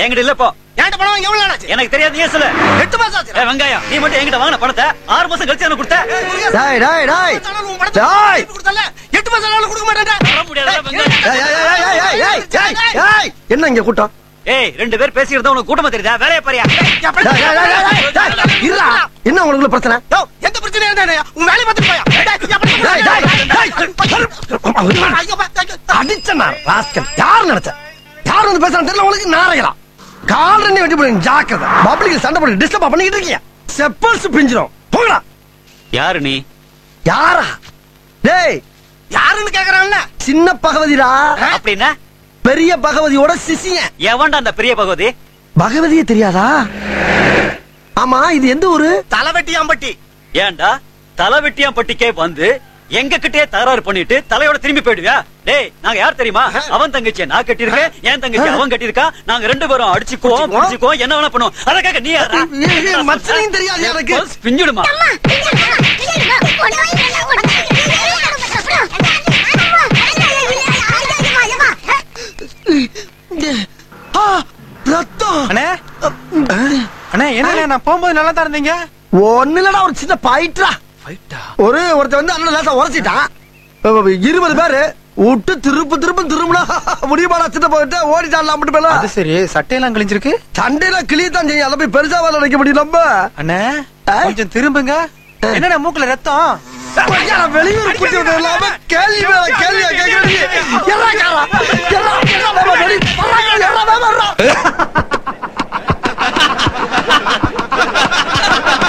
என்கிட்ட இல்ல இப்போ என்கிட்ட பணம் வாங்கி எவ்வளவு நாள் ஆச்சு எனக்கு தெரியாது ஏன் சொல்லு எட்டு மாசம் ஆச்சு ஏய், வெங்காயம் நீ மட்டும் என்கிட்ட வாங்கின பணத்தை ஆறு மாசம் கழிச்சு எனக்கு கொடுத்த டேய் டேய் டேய் உன் பணத்தை டேய் திருப்பி கொடுத்தல எட்டு மாசம் ஆனாலும் கொடுக்க மாட்டேன்டா தர முடியாதுடா, வெங்காயம். ஏய், ஏய், ஏய், ஏய், ஏய், ஏய், ஏய், ஏய், என்ன இங்க கூட்டம் ஏய் ரெண்டு பேர் பேசிக்கிறதா உனக்கு கூட்டமா தெரியுதா வேலைய பாரியா டேய், டேய், டேய், டேய், டேய், டேய், இருடா. என்ன உங்களுக்குள்ள பிரச்சனை யோ, எந்த பிரச்சனையும் இருந்தா உன் வேலையை பார்த்துட்டு போயா டேய், டேய், எப்படி டேய், டேய், டேய், டேய். ஐயோ, பா, ஐயோ, அடிச்சனா ராஸ்கல் யார் நினைச்ச யார் வந்து பேசுறான்னு தெரியல உங்களுக்கு நாரையலாம் கால் ரெண்டு வெட்டி போடுங்க ஜாக்கிரதை பப்ளிக் சண்டை போட்டு டிஸ்டர்ப் பண்ணிக்கிட்டு இருக்கீங்க செப்பல்ஸ் பிஞ்சிரும் போங்கடா யாரு நீ யாரா டேய் யாருன்னு கேக்குறான்ல சின்ன பகவதிடா அப்படின்னா பெரிய பகவதியோட சிசியன் எவன்டா அந்த பெரிய பகவதி பகவதியே தெரியாதா ஆமா இது எந்த ஊரு தலைவெட்டியாம்பட்டி ஏன்டா தலை வெட்டியாம்பட்டிக்கே வந்து எங்க கிட்டே தகராறு பண்ணிட்டு தலையோட திரும்பி போயிடுவியா டேய் நாங்க யார் தெரியுமா அவன் தங்கச்சியை நான் கட்டியிருக்கேன் என் தங்கச்சி அவன் கட்டியிருக்கா நாங்க ரெண்டு பேரும் அடிச்சுக்குவோம் அடிச்சுக்குவோம். பிடிச்சுக்குவோம் என்ன வேணா பண்ணுவோம் அதற்காக நீ யாரா? ஏய், ஏய், மச்சனையும் தெரியாது எனக்கு. பஸ் பிஞ்சிடுமா ஆ, ரத்தம் அண்ணே அண்ணே என்ன நான் போகும்போது நல்லா தான் இருந்தீங்க ஒண்ணு இல்லடா ஒரு சின்ன பாயிட்டா ஒரு ஒருத்தன் வந்து அண்ணன் லேசா உரைச்சிட்டான் இருபது பேரு விட்டு திருப்பு திருப்பு திரும்பினா முடியுமாடா சின்ன போயிட்டு ஓடிட்டான் மட்டும் பேல அது சரி சட்டையெல்லாம் கிழிஞ்சிருக்கு சண்டையில கிளியத்தான் செய்யும் அதை போய் பெருசா வேலை நினைக்க முடியும் நம்ம அண்ணே ஆ? கொஞ்சம் திரும்புங்க என்னண்ணே மூக்குல ரத்தம் ஐயா, நான் வெளியூர் குட்டி விட்டது இல்லாம கேள்வி மேல கேள்வியா கேட்கறீங்க எல்லா காரா எல்லா எல்லா வெளி எல்லா